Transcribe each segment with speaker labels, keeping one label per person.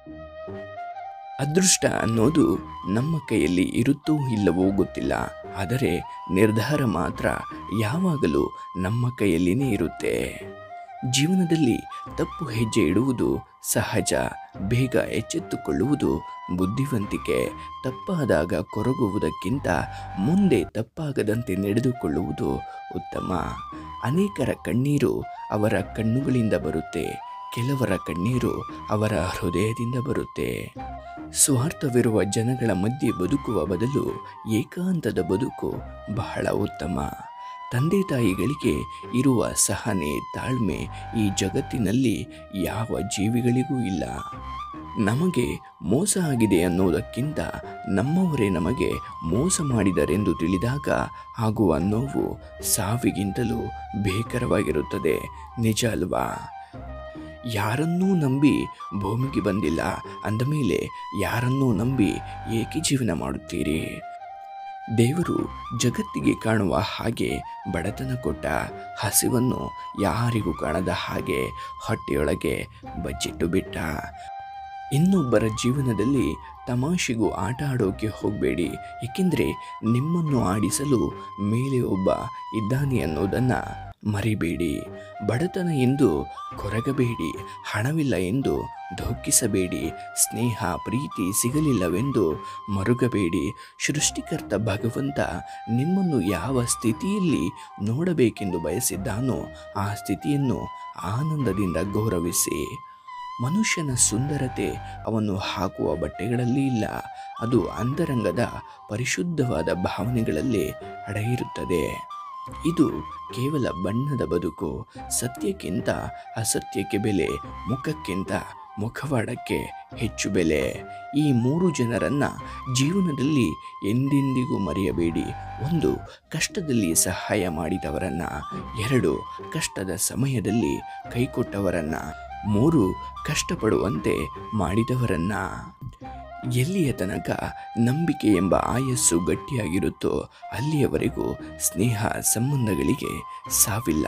Speaker 1: ಅದೃಷ್ಟ ಅನ್ನೋದು ನಮ್ಮ ಕೈಯಲ್ಲಿ ಇರುತ್ತೋ ಇಲ್ಲವೋ ಗೊತ್ತಿಲ್ಲ ಆದರೆ ನಿರ್ಧಾರ ಮಾತ್ರ ಯಾವಾಗಲೂ ನಮ್ಮ ಕೈಯಲ್ಲಿನೇ ಇರುತ್ತೆ ಜೀವನದಲ್ಲಿ ತಪ್ಪು ಹೆಜ್ಜೆ ಇಡುವುದು ಸಹಜ ಬೇಗ ಎಚ್ಚೆತ್ತುಕೊಳ್ಳುವುದು ಬುದ್ಧಿವಂತಿಕೆ ತಪ್ಪಾದಾಗ ಕೊರಗುವುದಕ್ಕಿಂತ ಮುಂದೆ ತಪ್ಪಾಗದಂತೆ ನಡೆದುಕೊಳ್ಳುವುದು ಉತ್ತಮ ಅನೇಕರ ಕಣ್ಣೀರು ಅವರ ಕಣ್ಣುಗಳಿಂದ ಬರುತ್ತೆ ಕೆಲವರ ಕಣ್ಣೀರು ಅವರ ಹೃದಯದಿಂದ ಬರುತ್ತೆ ಸ್ವಾರ್ಥವಿರುವ ಜನಗಳ ಮಧ್ಯೆ ಬದುಕುವ ಬದಲು ಏಕಾಂತದ ಬದುಕು ಬಹಳ ಉತ್ತಮ ತಂದೆ ತಾಯಿಗಳಿಗೆ ಇರುವ ಸಹನೆ ತಾಳ್ಮೆ ಈ ಜಗತ್ತಿನಲ್ಲಿ ಯಾವ ಜೀವಿಗಳಿಗೂ ಇಲ್ಲ ನಮಗೆ ಮೋಸ ಆಗಿದೆ ಅನ್ನೋದಕ್ಕಿಂತ ನಮ್ಮವರೇ ನಮಗೆ ಮೋಸ ಮಾಡಿದರೆಂದು ತಿಳಿದಾಗ ಆಗುವ ನೋವು ಸಾವಿಗಿಂತಲೂ ಭೀಕರವಾಗಿರುತ್ತದೆ ನಿಜ ಅಲ್ವಾ ಯಾರನ್ನೂ ನಂಬಿ ಭೂಮಿಗೆ ಬಂದಿಲ್ಲ ಅಂದಮೇಲೆ ಯಾರನ್ನೂ ನಂಬಿ ಏಕೆ ಜೀವನ ಮಾಡುತ್ತೀರಿ ದೇವರು ಜಗತ್ತಿಗೆ ಕಾಣುವ ಹಾಗೆ ಬಡತನ ಕೊಟ್ಟ ಹಸಿವನ್ನು ಯಾರಿಗೂ ಕಾಣದ ಹಾಗೆ ಹೊಟ್ಟೆಯೊಳಗೆ ಬಚ್ಚಿಟ್ಟು ಬಿಟ್ಟ ಇನ್ನೊಬ್ಬರ ಜೀವನದಲ್ಲಿ ತಮಾಷೆಗೂ ಆಟ ಆಡೋಕೆ ಹೋಗಬೇಡಿ ಏಕೆಂದರೆ ನಿಮ್ಮನ್ನು ಆಡಿಸಲು ಮೇಲೆ ಒಬ್ಬ ಇದ್ದಾನೆ ಅನ್ನೋದನ್ನು ಮರಿಬೇಡಿ ಬಡತನ ಎಂದು ಕೊರಗಬೇಡಿ ಹಣವಿಲ್ಲ ಎಂದು ದುಃಖಿಸಬೇಡಿ ಸ್ನೇಹ ಪ್ರೀತಿ ಸಿಗಲಿಲ್ಲವೆಂದು ಮರುಗಬೇಡಿ ಸೃಷ್ಟಿಕರ್ತ ಭಗವಂತ ನಿಮ್ಮನ್ನು ಯಾವ ಸ್ಥಿತಿಯಲ್ಲಿ ನೋಡಬೇಕೆಂದು ಬಯಸಿದ್ದಾನೋ ಆ ಸ್ಥಿತಿಯನ್ನು ಆನಂದದಿಂದ ಗೌರವಿಸಿ ಮನುಷ್ಯನ ಸುಂದರತೆ ಅವನು ಹಾಕುವ ಬಟ್ಟೆಗಳಲ್ಲಿ ಇಲ್ಲ ಅದು ಅಂತರಂಗದ ಪರಿಶುದ್ಧವಾದ ಭಾವನೆಗಳಲ್ಲಿ ಅಡಗಿರುತ್ತದೆ ಇದು ಕೇವಲ ಬಣ್ಣದ ಬದುಕು ಸತ್ಯಕ್ಕಿಂತ ಅಸತ್ಯಕ್ಕೆ ಬೆಲೆ ಮುಖಕ್ಕಿಂತ ಮುಖವಾಡಕ್ಕೆ ಹೆಚ್ಚು ಬೆಲೆ ಈ ಮೂರು ಜನರನ್ನ ಜೀವನದಲ್ಲಿ ಎಂದೆಂದಿಗೂ ಮರೆಯಬೇಡಿ ಒಂದು ಕಷ್ಟದಲ್ಲಿ ಸಹಾಯ ಮಾಡಿದವರನ್ನ ಎರಡು ಕಷ್ಟದ ಸಮಯದಲ್ಲಿ ಕೈಕೊಟ್ಟವರನ್ನ ಮೂರು ಕಷ್ಟಪಡುವಂತೆ ಮಾಡಿದವರನ್ನ ಎಲ್ಲಿಯ ತನಕ ನಂಬಿಕೆ ಎಂಬ ಆಯಸ್ಸು ಗಟ್ಟಿಯಾಗಿರುತ್ತೋ ಅಲ್ಲಿಯವರೆಗೂ ಸ್ನೇಹ ಸಂಬಂಧಗಳಿಗೆ ಸಾವಿಲ್ಲ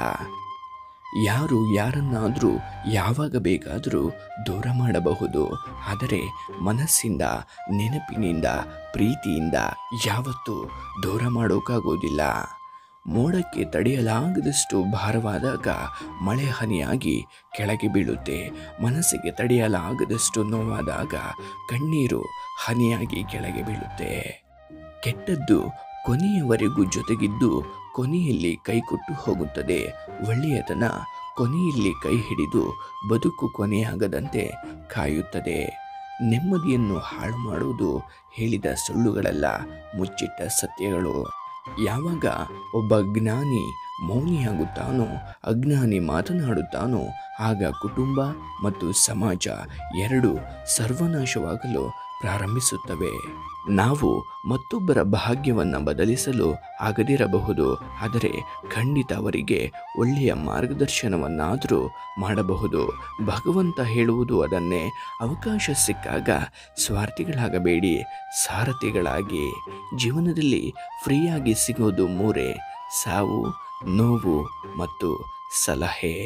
Speaker 1: ಯಾರು ಯಾರನ್ನಾದರೂ ಯಾವಾಗ ಬೇಕಾದರೂ ದೂರ ಮಾಡಬಹುದು ಆದರೆ ಮನಸ್ಸಿಂದ ನೆನಪಿನಿಂದ ಪ್ರೀತಿಯಿಂದ ಯಾವತ್ತೂ ದೂರ ಮಾಡೋಕ್ಕಾಗೋದಿಲ್ಲ ಮೋಡಕ್ಕೆ ತಡೆಯಲಾಗದಷ್ಟು ಭಾರವಾದಾಗ ಮಳೆ ಹನಿಯಾಗಿ ಕೆಳಗೆ ಬೀಳುತ್ತೆ ಮನಸ್ಸಿಗೆ ತಡೆಯಲಾಗದಷ್ಟು ನೋವಾದಾಗ ಕಣ್ಣೀರು ಹನಿಯಾಗಿ ಕೆಳಗೆ ಬೀಳುತ್ತೆ ಕೆಟ್ಟದ್ದು ಕೊನೆಯವರೆಗೂ ಜೊತೆಗಿದ್ದು ಕೊನೆಯಲ್ಲಿ ಕೈಕೊಟ್ಟು ಹೋಗುತ್ತದೆ ಒಳ್ಳೆಯತನ ಕೊನೆಯಲ್ಲಿ ಕೈ ಹಿಡಿದು ಬದುಕು ಕೊನೆಯಾಗದಂತೆ ಕಾಯುತ್ತದೆ ನೆಮ್ಮದಿಯನ್ನು ಹಾಳು ಮಾಡುವುದು ಹೇಳಿದ ಸುಳ್ಳುಗಳಲ್ಲ ಮುಚ್ಚಿಟ್ಟ ಸತ್ಯಗಳು ಯಾವಾಗ ಒಬ್ಬ ಜ್ಞಾನಿ ಮೌನಿಯಾಗುತ್ತಾನೋ ಅಜ್ಞಾನಿ ಮಾತನಾಡುತ್ತಾನೋ ಆಗ ಕುಟುಂಬ ಮತ್ತು ಸಮಾಜ ಎರಡು ಸರ್ವನಾಶವಾಗಲು ಪ್ರಾರಂಭಿಸುತ್ತವೆ ನಾವು ಮತ್ತೊಬ್ಬರ ಭಾಗ್ಯವನ್ನು ಬದಲಿಸಲು ಆಗದಿರಬಹುದು ಆದರೆ ಖಂಡಿತ ಅವರಿಗೆ ಒಳ್ಳೆಯ ಮಾರ್ಗದರ್ಶನವನ್ನಾದರೂ ಮಾಡಬಹುದು ಭಗವಂತ ಹೇಳುವುದು ಅದನ್ನೇ ಅವಕಾಶ ಸಿಕ್ಕಾಗ ಸ್ವಾರ್ಥಿಗಳಾಗಬೇಡಿ ಸಾರಥಿಗಳಾಗಿ ಜೀವನದಲ್ಲಿ ಫ್ರೀಯಾಗಿ ಸಿಗೋದು ಮೂರೇ ಸಾವು ನೋವು ಮತ್ತು ಸಲಹೆ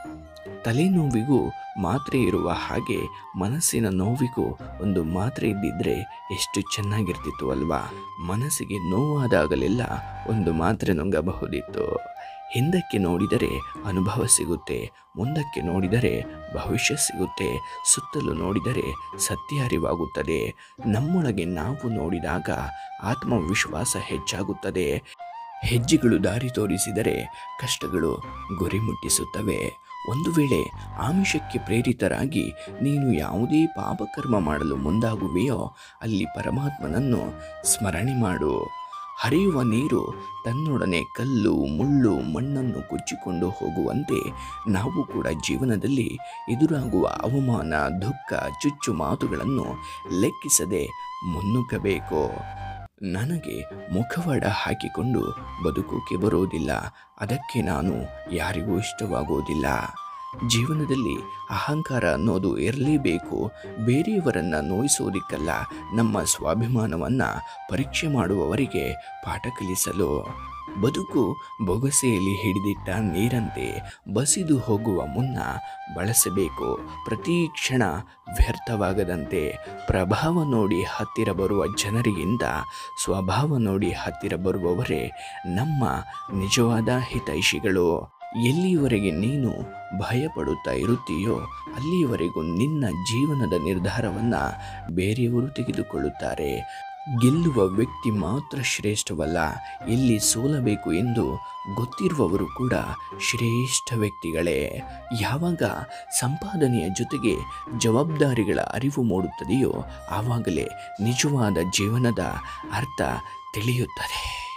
Speaker 1: ತಲೆನೋವಿಗೂ ಮಾತ್ರೆ ಇರುವ ಹಾಗೆ ಮನಸ್ಸಿನ ನೋವಿಗೂ ಒಂದು ಮಾತ್ರೆ ಇದ್ದಿದ್ರೆ ಎಷ್ಟು ಚೆನ್ನಾಗಿರ್ತಿತ್ತು ಅಲ್ವಾ ಮನಸ್ಸಿಗೆ ನೋವಾದಾಗಲೆಲ್ಲ ಒಂದು ಮಾತ್ರೆ ನುಂಗಬಹುದಿತ್ತು ಹಿಂದಕ್ಕೆ ನೋಡಿದರೆ ಅನುಭವ ಸಿಗುತ್ತೆ ಮುಂದಕ್ಕೆ ನೋಡಿದರೆ ಭವಿಷ್ಯ ಸಿಗುತ್ತೆ ಸುತ್ತಲೂ ನೋಡಿದರೆ ಸತ್ಯ ಅರಿವಾಗುತ್ತದೆ ನಮ್ಮೊಳಗೆ ನಾವು ನೋಡಿದಾಗ ಆತ್ಮವಿಶ್ವಾಸ ಹೆಚ್ಚಾಗುತ್ತದೆ ಹೆಜ್ಜೆಗಳು ದಾರಿ ತೋರಿಸಿದರೆ ಕಷ್ಟಗಳು ಗುರಿ ಮುಟ್ಟಿಸುತ್ತವೆ ಒಂದು ವೇಳೆ ಆಮಿಷಕ್ಕೆ ಪ್ರೇರಿತರಾಗಿ ನೀನು ಯಾವುದೇ ಪಾಪಕರ್ಮ ಮಾಡಲು ಮುಂದಾಗುವೆಯೋ ಅಲ್ಲಿ ಪರಮಾತ್ಮನನ್ನು ಸ್ಮರಣೆ ಮಾಡು ಹರಿಯುವ ನೀರು ತನ್ನೊಡನೆ ಕಲ್ಲು ಮುಳ್ಳು ಮಣ್ಣನ್ನು ಕೊಚ್ಚಿಕೊಂಡು ಹೋಗುವಂತೆ ನಾವು ಕೂಡ ಜೀವನದಲ್ಲಿ ಎದುರಾಗುವ ಅವಮಾನ ದುಃಖ ಚುಚ್ಚು ಮಾತುಗಳನ್ನು ಲೆಕ್ಕಿಸದೆ ಮುನ್ನುಗ್ಗಬೇಕು ನನಗೆ ಮುಖವಾಡ ಹಾಕಿಕೊಂಡು ಬದುಕೋಕೆ ಬರೋದಿಲ್ಲ ಅದಕ್ಕೆ ನಾನು ಯಾರಿಗೂ ಇಷ್ಟವಾಗೋದಿಲ್ಲ ಜೀವನದಲ್ಲಿ ಅಹಂಕಾರ ಅನ್ನೋದು ಇರಲೇಬೇಕು ಬೇರೆಯವರನ್ನು ನೋಯಿಸೋದಿಕ್ಕಲ್ಲ ನಮ್ಮ ಸ್ವಾಭಿಮಾನವನ್ನು ಪರೀಕ್ಷೆ ಮಾಡುವವರಿಗೆ ಪಾಠ ಕಲಿಸಲು ಬದುಕು ಬೊಗಸೆಯಲ್ಲಿ ಹಿಡಿದಿಟ್ಟ ನೀರಂತೆ ಬಸಿದು ಹೋಗುವ ಮುನ್ನ ಬಳಸಬೇಕು ಪ್ರತಿ ಕ್ಷಣ ವ್ಯರ್ಥವಾಗದಂತೆ ಪ್ರಭಾವ ನೋಡಿ ಹತ್ತಿರ ಬರುವ ಜನರಿಗಿಂತ ಸ್ವಭಾವ ನೋಡಿ ಹತ್ತಿರ ಬರುವವರೇ ನಮ್ಮ ನಿಜವಾದ ಹಿತೈಷಿಗಳು ಎಲ್ಲಿಯವರೆಗೆ ನೀನು ಭಯಪಡುತ್ತಾ ಇರುತ್ತೀಯೋ ಅಲ್ಲಿಯವರೆಗೂ ನಿನ್ನ ಜೀವನದ ನಿರ್ಧಾರವನ್ನು ಬೇರೆಯವರು ತೆಗೆದುಕೊಳ್ಳುತ್ತಾರೆ ಗೆಲ್ಲುವ ವ್ಯಕ್ತಿ ಮಾತ್ರ ಶ್ರೇಷ್ಠವಲ್ಲ ಎಲ್ಲಿ ಸೋಲಬೇಕು ಎಂದು ಗೊತ್ತಿರುವವರು ಕೂಡ ಶ್ರೇಷ್ಠ ವ್ಯಕ್ತಿಗಳೇ ಯಾವಾಗ ಸಂಪಾದನೆಯ ಜೊತೆಗೆ ಜವಾಬ್ದಾರಿಗಳ ಅರಿವು ಮೂಡುತ್ತದೆಯೋ ಆವಾಗಲೇ ನಿಜವಾದ ಜೀವನದ ಅರ್ಥ ತಿಳಿಯುತ್ತದೆ